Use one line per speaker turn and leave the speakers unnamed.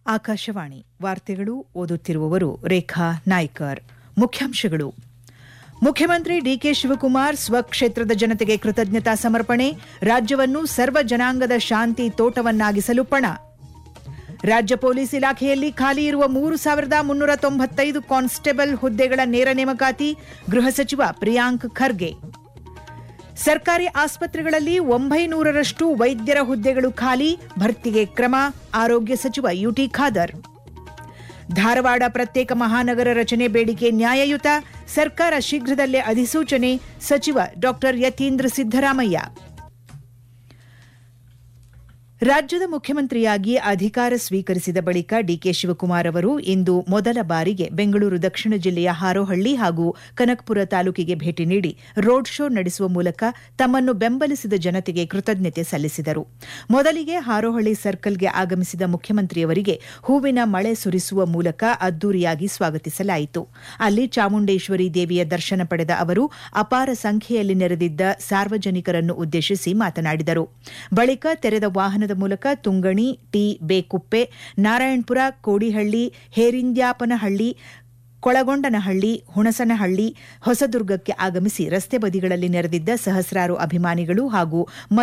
ಆಕಾಶವಾಣಿ ವಾರ್ತೆಗಳು ಓದುತ್ತಿರುವವರು ರೇಖಾ ನಾಯ್ಕರ್ ಮುಖ್ಯಾಂಶಗಳು ಮುಖ್ಯಮಂತ್ರಿ ಡಿಕೆ ಶಿವಕುಮಾರ್ ಸ್ವಕ್ಷೇತ್ರದ ಜನತೆಗೆ ಕೃತಜ್ಞತಾ ಸಮರ್ಪಣೆ ರಾಜ್ಯವನ್ನು ಸರ್ವ ಜನಾಂಗದ ಶಾಂತಿ ತೋಟವನ್ನಾಗಿಸಲು ಪಣ ರಾಜ್ಯ ಪೊಲೀಸ್ ಇಲಾಖೆಯಲ್ಲಿ ಖಾಲಿ ಇರುವ ಮೂರು ಸಾವಿರದ ಮುನ್ನೂರ ತೊಂಬತ್ತೈದು ಕಾನ್ಸ್ಟೇಬಲ್ ಹುದ್ದೆಗಳ ನೇರ ನೇಮಕಾತಿ ಗೃಹ ಸಚಿವ ಪ್ರಿಯಾಂಕ್ ಖರ್ಗೆ ಸರ್ಕಾರಿ ಆಸ್ಪತ್ರೆಗಳಲ್ಲಿ ಒಂಬೈನೂರರಷ್ಟು ವೈದ್ಯರ ಹುದ್ದೆಗಳು ಖಾಲಿ ಭರ್ತಿಗೆ ಕ್ರಮ ಆರೋಗ್ಯ ಸಚಿವ ಯುಟಿ ಖಾದರ್ ಧಾರವಾಡ ಪ್ರತ್ಯೇಕ ಮಹಾನಗರ ರಚನೆ ಬೇಡಿಕೆ ನ್ಯಾಯಯುತ ಸರ್ಕಾರ ಶೀಘ್ರದಲ್ಲೇ ಅಧಿಸೂಚನೆ ಸಚಿವ ಡಾ ಯತೀಂದ್ರ ಸಿದ್ದರಾಮಯ್ಯ ರಾಜ್ಯದ ಮುಖ್ಯಮಂತ್ರಿಯಾಗಿ ಅಧಿಕಾರ ಸ್ವೀಕರಿಸಿದ ಬಳಿಕ ಡಿಕೆ ಶಿವಕುಮಾರ್ ಅವರು ಇಂದು ಮೊದಲ ಬಾರಿಗೆ ಬೆಂಗಳೂರು ದಕ್ಷಿಣ ಜಿಲ್ಲೆಯ ಹಾರೋಹಳ್ಳಿ ಹಾಗೂ ಕನಕಪುರ ತಾಲೂಕಿಗೆ ಭೇಟಿ ನೀಡಿ ರೋಡ್ ಶೋ ನಡೆಸುವ ಮೂಲಕ ತಮ್ಮನ್ನು ಬೆಂಬಲಿಸಿದ ಜನತೆಗೆ ಕೃತಜ್ಞತೆ ಸಲ್ಲಿಸಿದರು ಮೊದಲಿಗೆ ಹಾರೋಹಳ್ಳಿ ಸರ್ಕಲ್ಗೆ ಆಗಮಿಸಿದ ಮುಖ್ಯಮಂತ್ರಿಯವರಿಗೆ ಹೂವಿನ ಮಳೆ ಸುರಿಸುವ ಮೂಲಕ ಅದ್ದೂರಿಯಾಗಿ ಸ್ವಾಗತಿಸಲಾಯಿತು ಅಲ್ಲಿ ಚಾಮುಂಡೇಶ್ವರಿ ದೇವಿಯ ದರ್ಶನ ಪಡೆದ ಅವರು ಅಪಾರ ಸಂಖ್ಯೆಯಲ್ಲಿ ನೆರೆದಿದ್ದ ಸಾರ್ವಜನಿಕರನ್ನು ಉದ್ದೇಶಿಸಿ ಮಾತನಾಡಿದರು ಬಳಿಕ ತೆರೆದ ವಾಹನದ ಮೂಲಕ ತುಂಗಣಿ ಟಿ ಬೇಕುಪ್ಪೆ ನಾರಾಯಣಪುರ ಕೋಡಿಹಳ್ಳಿ ಹೇರಿಂದ್ಯಾಪನಹಳ್ಳಿ ಕೊಳಗೊಂಡನಹಳ್ಳಿ ಹುಣಸನಹಳ್ಳಿ ಹೊಸದುರ್ಗಕ್ಕೆ ಆಗಮಿಸಿ ರಸ್ತೆ ಬದಿಗಳಲ್ಲಿ ನೆರೆದಿದ್ದ ಸಹಸ್ರಾರು ಅಭಿಮಾನಿಗಳು ಹಾಗೂ